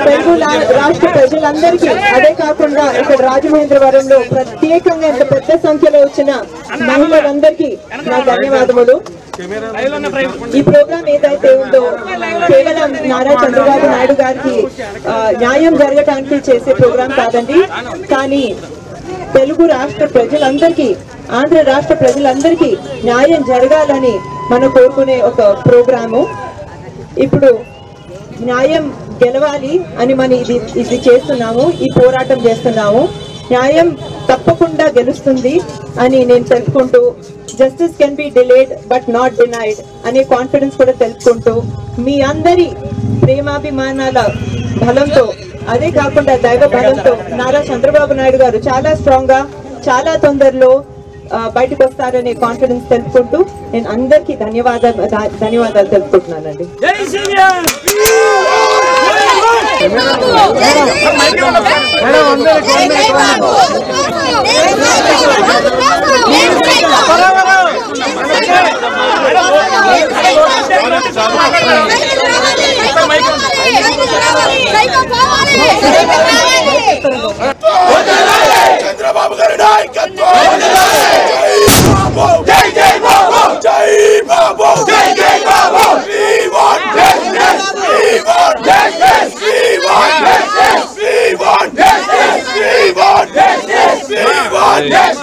తెలుగు లా- రాష్ట్ర ప్రజలందరికీ అదే కాకుండా ఇక్కడ రాజమహేంద్రవరంలో ప్రత్యేకంగా ఇంత పెద్ద సంఖ్యలో వచ్చిన మహిళలందరికీ నా ధన్యవాదములు ఈ ప్రోగ్రామ్ ఏదైతే ఉందో కేవలం నారా చంద్రబాబు నాయుడు గారికి ఆ, న్యాయం జరగటానికి చేసే ప్రోగ్రామ్ కాదండి కానీ తెలుగు రాష్ట్ర ప్రజలందరికీ ఆంధ్ర రాష్ట్ర ప్రజలందరికీ న్యాయం జరగాలని మనం కోరుకునే ఒక ప్రోగ్రాము ఇప్పుడు న్యాయం గెలవాలి అని మనం ఇది ఇది చేస్తున్నాము ఈ పోరాటం చేస్తున్నాము న్యాయం తప్పకుండా గెలుస్తుంది అని నేను తెలుపుకుంటూ justice can be delayed but not denied అనే కాన్ఫిడెన్స్ కూడా తెలుపుకుంటూ మీ అందరి ప్రేమాభిమానాల బలంతో అదే కాకుండా దైవ బలంతో నారా చంద్రబాబు నాయుడు గారు చాలా స్ట్రాంగ్ గా చాలా తొందరలో ఆ, బయటకు వస్తారనే కాన్ఫిడెన్స్ తెలుపుకుంటూ నేను అందరికీ ధన్యవాదాలు ధన్యవాదాలు తెలుపుకుంటున్నానండి చంద్రబాబు గారి నాయకత్వం జై జై బాబు జై బాబు జై జై బాబు we want justice we want justice we want justice we want justice we want justice we want justice